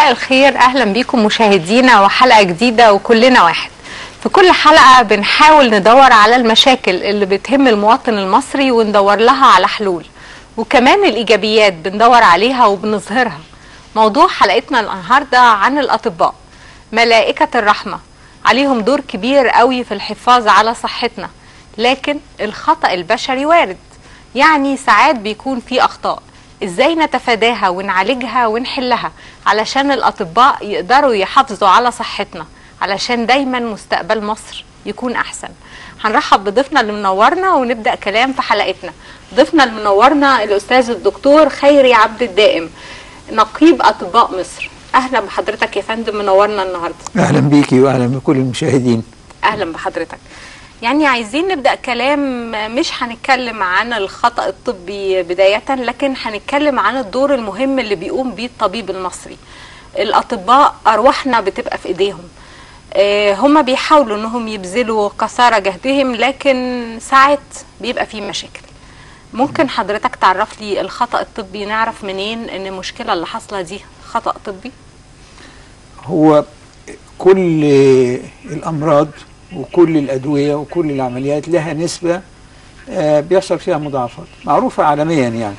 مساء الخير اهلا بيكم مشاهدينا وحلقه جديده وكلنا واحد في كل حلقه بنحاول ندور على المشاكل اللي بتهم المواطن المصري وندور لها على حلول وكمان الايجابيات بندور عليها وبنظهرها موضوع حلقتنا النهارده عن الاطباء ملائكه الرحمه عليهم دور كبير قوي في الحفاظ على صحتنا لكن الخطا البشري وارد يعني ساعات بيكون في اخطاء ازاي نتفاداها ونعالجها ونحلها علشان الاطباء يقدروا يحافظوا على صحتنا علشان دايما مستقبل مصر يكون احسن هنرحب بضيفنا اللي منورنا ونبدا كلام في حلقتنا ضيفنا اللي منورنا الاستاذ الدكتور خيري عبد الدائم نقيب اطباء مصر اهلا بحضرتك يا فندم منورنا النهارده اهلا بيكي واهلا بكل المشاهدين اهلا بحضرتك يعني عايزين نبدا كلام مش هنتكلم عن الخطا الطبي بدايه لكن هنتكلم عن الدور المهم اللي بيقوم بيه الطبيب المصري الاطباء ارواحنا بتبقى في ايديهم آه، هما بيحاولوا انهم يبذلوا قصارى جهدهم لكن ساعات بيبقى في مشاكل ممكن حضرتك تعرف لي الخطا الطبي نعرف منين ان المشكله اللي حاصله دي خطا طبي هو كل الامراض وكل الادويه وكل العمليات لها نسبه آه، بيحصل فيها مضاعفات معروفه عالميا يعني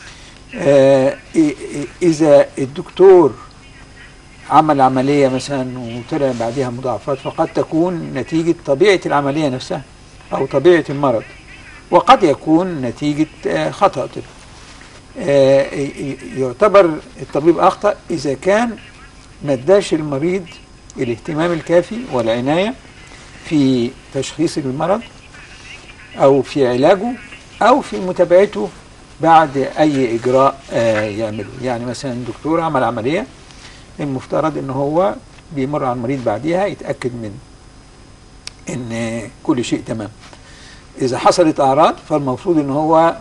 آه، إ- إ- اذا الدكتور عمل عمليه مثلا وطلع بعدها مضاعفات فقد تكون نتيجه طبيعه العمليه نفسها او طبيعه المرض وقد يكون نتيجه آه، خطا طبي آه، ي- ي- يعتبر الطبيب اخطا اذا كان ما اداش المريض الاهتمام الكافي والعنايه في تشخيص المرض او في علاجه او في متابعته بعد اي اجراء آه، يعمله يعني مثلا الدكتور عمل عمليه المفترض ان هو بيمر على المريض بعديها يتاكد من ان كل شيء تمام اذا حصلت اعراض فالمفروض ان هو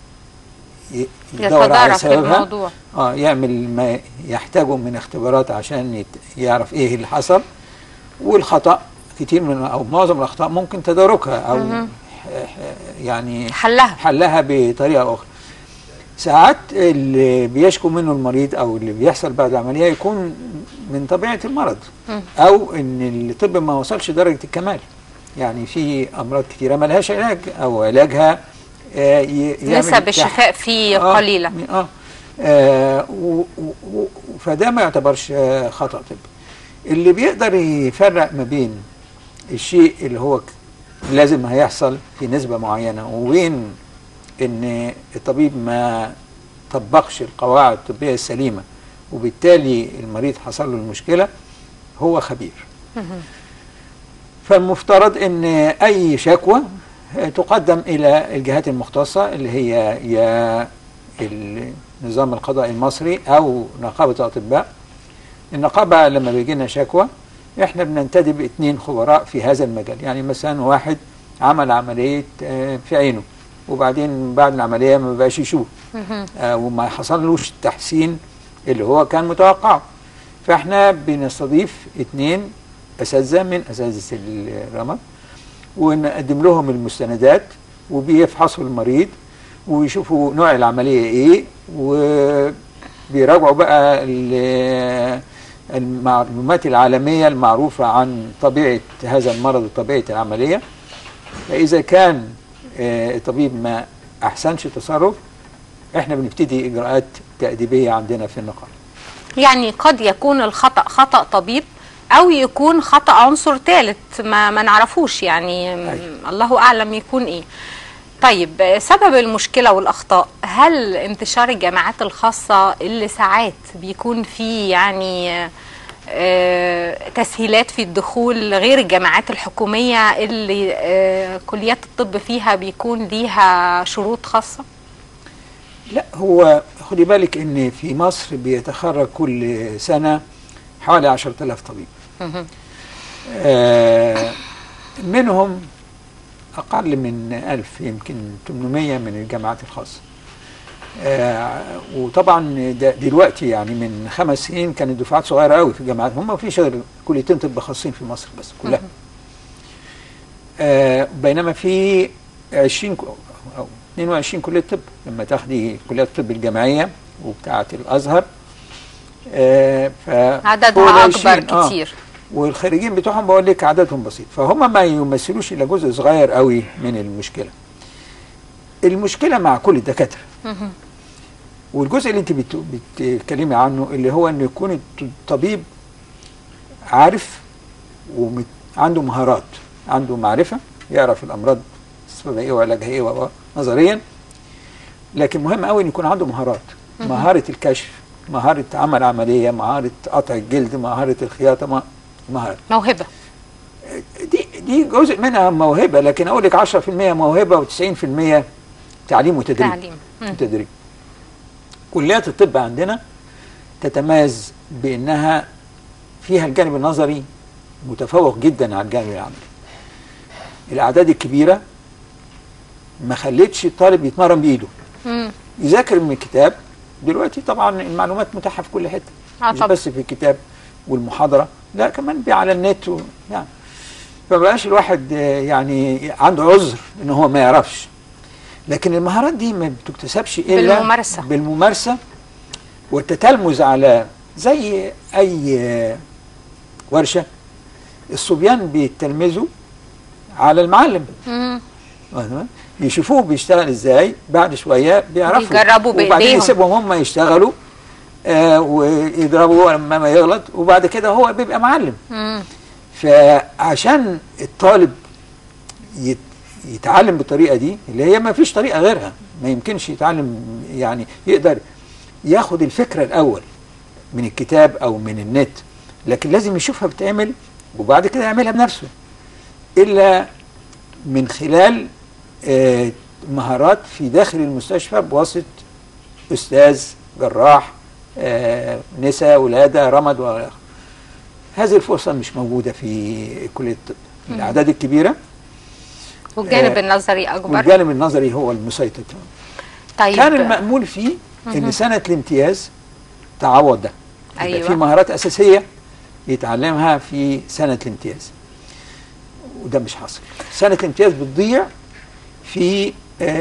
ي- يدور على يتدارك سببها الموضوع اه يعمل ما يحتاجه من اختبارات عشان يت- يعرف ايه اللي حصل والخطا كتير من او معظم الاخطاء ممكن تداركها او مهم. ح- ح- يعني حلها حلها بطريقه اخرى ساعات اللي بيشكو منه المريض او اللي بيحصل بعد العمليه يكون من طبيعه المرض مم. او ان الطب ما وصلش درجه الكمال يعني في امراض كتيره ما لهاش علاج او علاجها آه، ي- يعمل نسب تح- الشفاء فيه آه، قليله اه, آه و و و فده ما يعتبرش آه خطا طبي اللي بيقدر يفرق ما بين الشيء اللي هو ك- لازم هيحصل في نسبه معينه وبين ان الطبيب ما طبقش القواعد الطبيه السليمه وبالتالي المريض حصل له المشكله هو خبير مهم. فالمفترض ان اي شكوى تقدم الى الجهات المختصه اللي هي يا النظام القضائي المصري او نقابه الاطباء النقابه لما بيجي لنا شكوى احنا بننتدب اثنين خبراء في هذا المجال يعني مثلا واحد عمل عمليه آه، في عينه وبعدين بعد العمليه ما بقاش يشوف مهم. آه، وما حصلوش التحسين اللي هو كان متوقعه فاحنا بنستضيف اثنين اساتذه من اساتذه الرمد ونقدم لهم المستندات وبيفحصوا المريض ويشوفوا نوع العمليه ايه وبيراجعوا بقى ال- المعلومات العالميه المعروفه عن طبيعه هذا المرض وطبيعه العمليه فاذا كان آه، الطبيب ما احسنش تصرف احنا بنبتدي اجراءات تاديبيه عندنا في النقابه يعني قد يكون الخطأ خطأ طبيب أو يكون خطأ عنصر ثالث ما ما نعرفوش يعني م- أيوة. الله أعلم يكون إيه طيب آه، سبب المشكلة والأخطاء هل انتشار الجامعات الخاصة اللي ساعات بيكون فيه يعني آه، تسهيلات في الدخول غير الجامعات الحكومية اللي آه، كليات الطب فيها بيكون ليها شروط خاصة لا هو خدي بالك ان في مصر بيتخرج كل سنه حوالي 10000 طبيب مهم. آه، منهم أقل من ألف يمكن 800 من الجامعات الخاصة آه، وطبعا ده دلوقتي يعني من خمس سنين كانت دفعات صغيرة قوي في الجامعات هم ما فيش غير كليتين طب خاصين في مصر بس كلها آه، بينما في 20 ك- أو 22 كلية طب لما تاخدي كليات الطب الجامعية وبتاعة الأزهر آه ف عددها فوق اكبر العشرين، آه. كتير والخريجين بتوعهم بقول لك عددهم بسيط فهم ما يمثلوش الا جزء صغير قوي من المشكله المشكله مع كل الدكاتره مهم. والجزء اللي انت بت- بتتكلمي عنه اللي هو ان يكون الط- الطبيب عارف وعنده مهارات عنده معرفه يعرف الامراض سببها ايه وعلاجها ايه و- و- نظريا لكن مهم قوي ان يكون عنده مهارات مهاره الكشف مهاره عمل عمليه مهاره قطع الجلد مهاره الخياطه مه- مهاره موهبه دي دي جزء منها موهبه لكن اقول لك 10% موهبه و90% تعليم وتدريب تعليم مم. تدريب كليات الطب عندنا تتميز بانها فيها الجانب النظري متفوق جدا على الجانب العملي الاعداد الكبيره ما خلتش الطالب يتمرن بايده مم. يذاكر من الكتاب دلوقتي طبعا المعلومات متاحه في كل حته آه مش طبعا. بس في الكتاب والمحاضره لا كمان بي- على النت و... يعني فبقاش الواحد آه، يعني عنده عذر ان هو ما يعرفش لكن المهارات دي ما بتكتسبش الا بالممارسة. بالممارسه والتتلمذ على زي اي آه، ورشه الصبيان بيتلمذوا على المعلم مم. واخد يشوفوه بيشتغل ازاي بعد شويه بيعرفوا بيجربوا وبعدين بإيديهم. يسيبهم هم يشتغلوا آه ويضربوا لما ما يغلط وبعد كده هو بيبقى معلم مم. فعشان الطالب يت يتعلم بالطريقه دي اللي هي ما فيش طريقه غيرها ما يمكنش يتعلم يعني يقدر ياخد الفكره الاول من الكتاب او من النت لكن لازم يشوفها بتعمل وبعد كده يعملها بنفسه الا من خلال آه، مهارات في داخل المستشفى بواسطه استاذ جراح آه، نساء ولاده رمد والى اخره هذه الفرصه مش موجوده في كليه الطب الاعداد الكبيره والجانب آه، النظري اكبر والجانب النظري هو المسيطر طيب كان المأمول فيه ان سنه الامتياز تعوض ده يبقى أيوة. في مهارات اساسيه يتعلمها في سنه الامتياز وده مش حاصل سنه الامتياز بتضيع في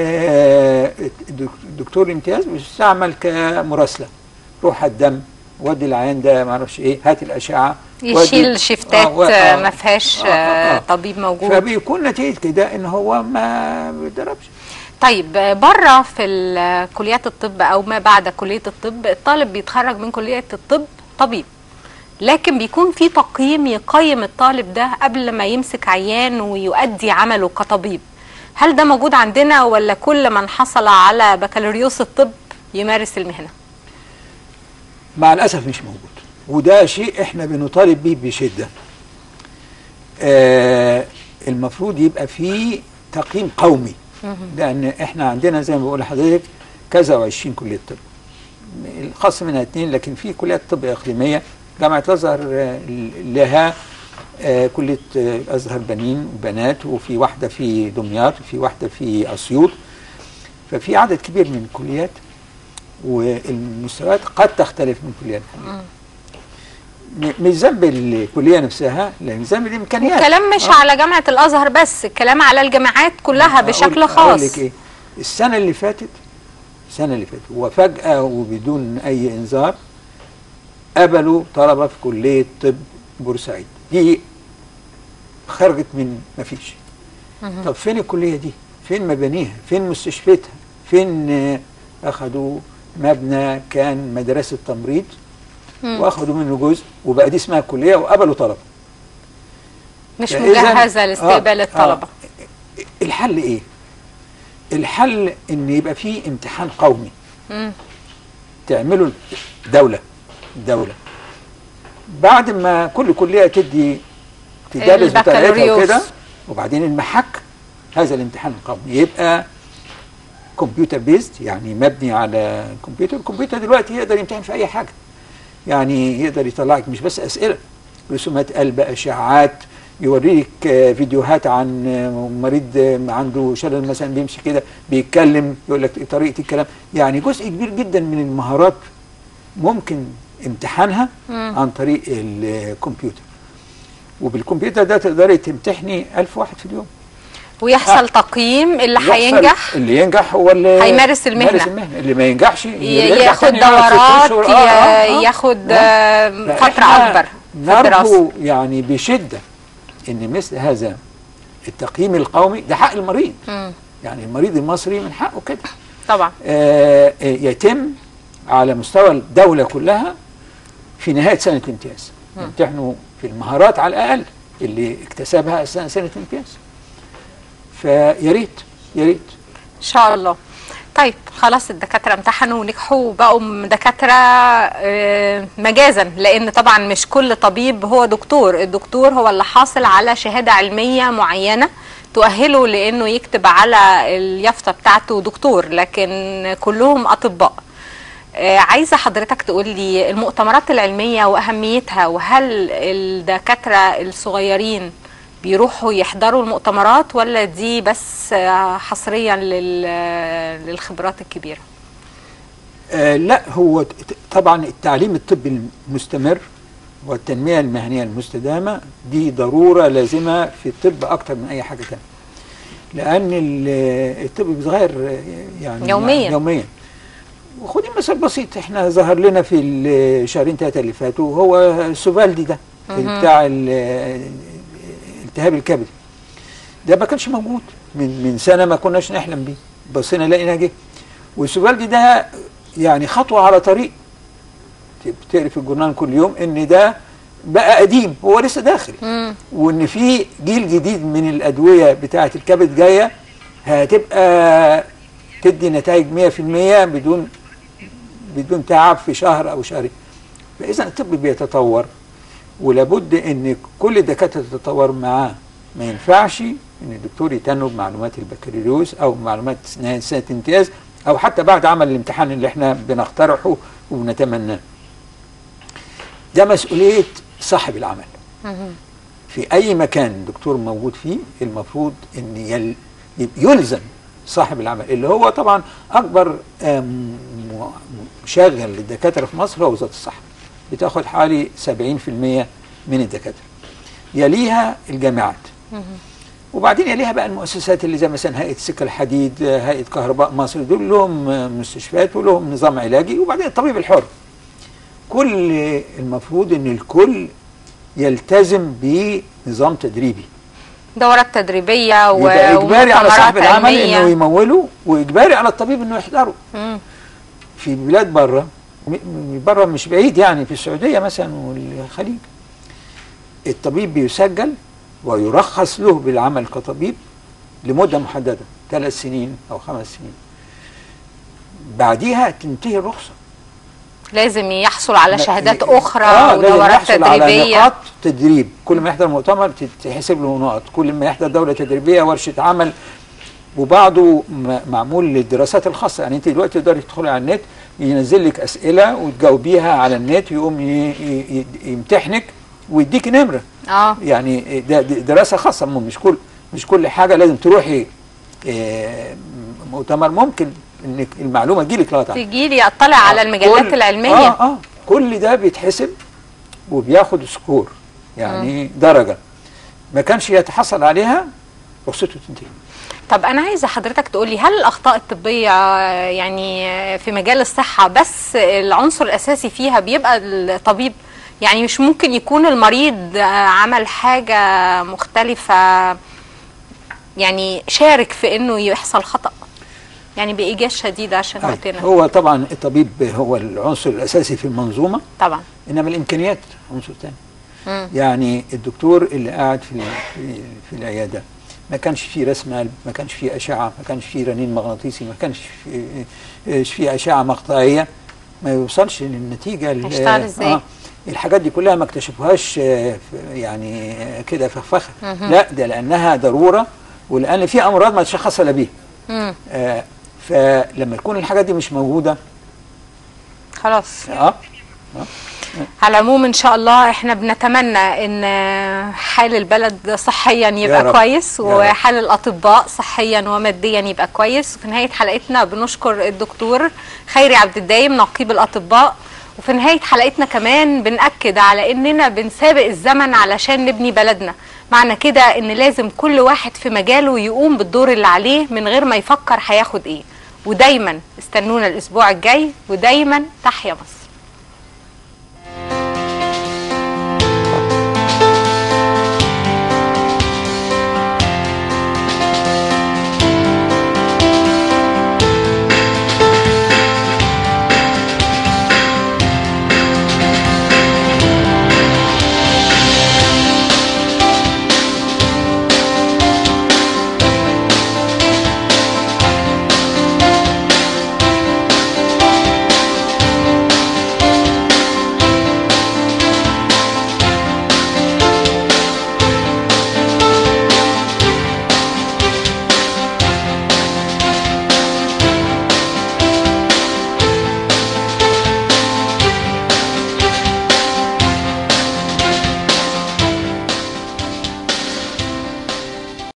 آه، الدك- دكتور الامتياز بيستعمل كمراسله روح الدم ودي العيان ده ما اعرفش ايه هات الاشعه ودي- يشيل شيفتات آه، و- آه آه. ما فيهاش آه، آه، آه آه. طبيب موجود فبيكون نتيجه كده ان هو ما بيتدربش طيب آه، بره في ال- كليات الطب او ما بعد كليه الطب الطالب بيتخرج من كليه الطب طبيب لكن بيكون في تقييم يقيم الطالب ده قبل ما يمسك عيان ويؤدي عمله كطبيب هل ده موجود عندنا ولا كل من حصل على بكالوريوس الطب يمارس المهنه مع الاسف مش موجود وده شيء احنا بنطالب بيه بشده آه المفروض يبقى فيه تقييم قومي لان احنا عندنا زي ما بقول لحضرتك كذا وعشرين كليه طب الخاص منها اثنين لكن في كليات طب اقليميه جامعه الازهر آه، لها آه، كليه آه، الازهر بنين وبنات وفي واحده في دمياط وفي واحده في اسيوط ففي عدد كبير من الكليات والمستويات قد تختلف من كليه لكليه م- مش ذنب الكليه نفسها لان ذنب الامكانيات الكلام مش آه. على جامعه الازهر بس الكلام على الجامعات كلها بشكل أقول- أقول خاص لك إيه؟ السنة اللي فاتت السنة اللي فاتت وفجأة وبدون أي إنذار قبلوا طلبة في كلية طب بورسعيد دي خرجت من ما فيش طب فين الكلية دي فين مبانيها فين مستشفيتها فين آه، أخدوا مبنى كان مدرسة تمريض مم. واخدوا منه جزء وبقى دي اسمها كلية وقبلوا طلبة مش فإذا- مجهزه لاستقبال آه، الطلبه آه. الحل ايه؟ الحل ان يبقى فيه امتحان قومي مم. تعمله دولة دولة بعد ما كل كلية تدي تدرس بطريقتها البكالوريوس. وكده وبعدين المحك هذا الامتحان القومي يبقى كمبيوتر بيست يعني مبني على كمبيوتر الكمبيوتر دلوقتي يقدر يمتحن في اي حاجة يعني يقدر يطلع لك مش بس اسئله رسومات قلب اشعاعات يوريك آه، فيديوهات عن آه، مريض آه، عنده شلل مثلا بيمشي كده بيتكلم يقول لك طريقه الكلام يعني جزء كبير جدا من المهارات ممكن امتحانها مم. عن طريق الكمبيوتر وبالكمبيوتر ده تقدري تمتحني ألف واحد في اليوم ويحصل تقييم اللي يحصل- هينجح اللي ينجح هو اللي هيمارس المهنة. يمارس المهنه اللي ما ينجحش ي- يرجع ياخد تاني يقعد ست دورات أشهر. آه، آه، ي- آه. ياخد آه. آه، فترة فإحنا أكبر في الدراسة نرجو يعني بشده ان مثل هذا التقييم القومي ده حق المريض مم. يعني المريض المصري من حقه كده طبعا آه، آه، يتم على مستوى الدولة كلها في نهاية سنة الامتياز يمتحنوا في المهارات على الأقل اللي اكتسبها أثناء سنة الامتياز فيا ريت يا ريت ان شاء الله طيب خلاص الدكاتره امتحنوا ونجحوا وبقوا دكاتره آه، مجازا لان طبعا مش كل طبيب هو دكتور الدكتور هو اللي حاصل على شهاده علميه معينه تؤهله لانه يكتب على اليافطه بتاعته دكتور لكن كلهم اطباء آه، عايزه حضرتك تقول لي المؤتمرات العلميه واهميتها وهل الدكاتره الصغيرين بيروحوا يحضروا المؤتمرات ولا دي بس آه، حصريا لل- للخبرات الكبيره آه لا هو ت- طبعا التعليم الطبي المستمر والتنمية المهنية المستدامة دي ضرورة لازمة في الطب أكتر من أي حاجة تانية لأن ال- الطب بيتغير آه، يعني يومياً. يوميا وخدي مثال بسيط احنا ظهر لنا في الشهرين ثلاثة اللي فاتوا هو السوفالدي ده بتاع ال- التهاب الكبد ده ما كانش موجود من من سنة ما كناش نحلم بيه بصينا لقينا جه والسوفالدي ده يعني خطوة على طريق بتقري في الجورنال كل يوم ان ده بقى قديم هو لسه داخل مم. وان في جيل جديد من الادويه بتاعه الكبد جايه هتبقى تدي نتائج 100% بدون بدون تعب في شهر او شهرين فاذا الطب بيتطور ولابد ان كل الدكاتره تتطور معاه ما ينفعش ان الدكتور يتنوا بمعلومات البكالوريوس او معلومات نهايه سنه امتياز او حتى بعد عمل الامتحان اللي احنا بنقترحه وبنتمناه ده مسؤوليه صاحب العمل مهم. في اي مكان دكتور موجود فيه المفروض ان يل يلزم صاحب العمل اللي هو طبعا اكبر آم، م- مشغل للدكاتره في مصر هو وزاره الصحه بتاخد حوالي 70% من الدكاتره يليها الجامعات مهم. وبعدين يليها بقى المؤسسات اللي زي مثلا هيئه السكه الحديد آه، هيئه كهرباء مصر دول لهم آه، مستشفيات ولهم نظام علاجي وبعدين الطبيب الحر كل المفروض ان الكل يلتزم بنظام تدريبي دورات تدريبيه و- يبقى اجباري على صاحب ومؤتمرات العمل علمية. انه يموله واجباري على الطبيب انه يحضره مم. في بلاد بره م- م- بره مش بعيد يعني في السعوديه مثلا والخليج الطبيب بيسجل ويرخص له بالعمل كطبيب لمده محدده ثلاث سنين او خمس سنين بعديها تنتهي الرخصه لازم يحصل على لا، شهادات إيه، اخرى آه لازم ودورات يحصل على تدريبيه نقاط تدريب كل ما يحضر مؤتمر تحسب له نقط كل ما يحضر دوله تدريبيه ورشه عمل وبعضه م- معمول للدراسات الخاصه يعني انت دلوقتي تقدري تدخلي على النت ينزل لك اسئله وتجاوبيها على النت يقوم ي- ي- ي- يمتحنك ويديك نمره اه يعني ده ده دراسه خاصه مو- مش كل مش كل حاجه لازم تروحي آه، مؤتمر ممكن انك المعلومه تجيلك لا تعرف تجي لي اطلع على المجلات كل- العلميه اه اه كل ده بيتحسب وبياخد سكور يعني درجه ما كانش يتحصل عليها رخصته تنتهي طب انا عايزه حضرتك تقولي هل الاخطاء الطبيه آه، يعني آه، في مجال الصحه بس العنصر الاساسي فيها بيبقى الطبيب يعني مش ممكن يكون المريض آه، عمل حاجه مختلفه يعني شارك في انه يحصل خطا يعني بايجاز شديد عشان آه، وقتنا هو طبعا الطبيب هو العنصر الاساسي في المنظومه طبعا انما الامكانيات عنصر ثاني مم. يعني الدكتور اللي قاعد في في, في العياده ما كانش فيه رسم قلب ما كانش فيه اشعه ما كانش فيه رنين مغناطيسي ما كانش فيه, فيه اشعه مقطعيه ما يوصلش للنتيجه ال- هيشتغل إزاي؟ الحاجات دي كلها ما اكتشفوهاش آه، في- يعني آه، كده فخفخه لا ده لانها ضروره ولان في امراض ما تشخص الا بيها مم. آه، فلما تكون الحاجات دي مش موجوده خلاص اه على العموم ان شاء الله احنا بنتمنى ان حال البلد صحيا يبقى رب. كويس يا رب. وحال الاطباء صحيا وماديا يبقى كويس وفي نهايه حلقتنا بنشكر الدكتور خيري عبد الدايم نقيب الاطباء وفي نهايه حلقتنا كمان بنأكد على اننا بنسابق الزمن علشان نبني بلدنا معنى كده ان لازم كل واحد في مجاله يقوم بالدور اللي عليه من غير ما يفكر هياخد ايه ودايما استنونا الاسبوع الجاي ودايما تحيا مصر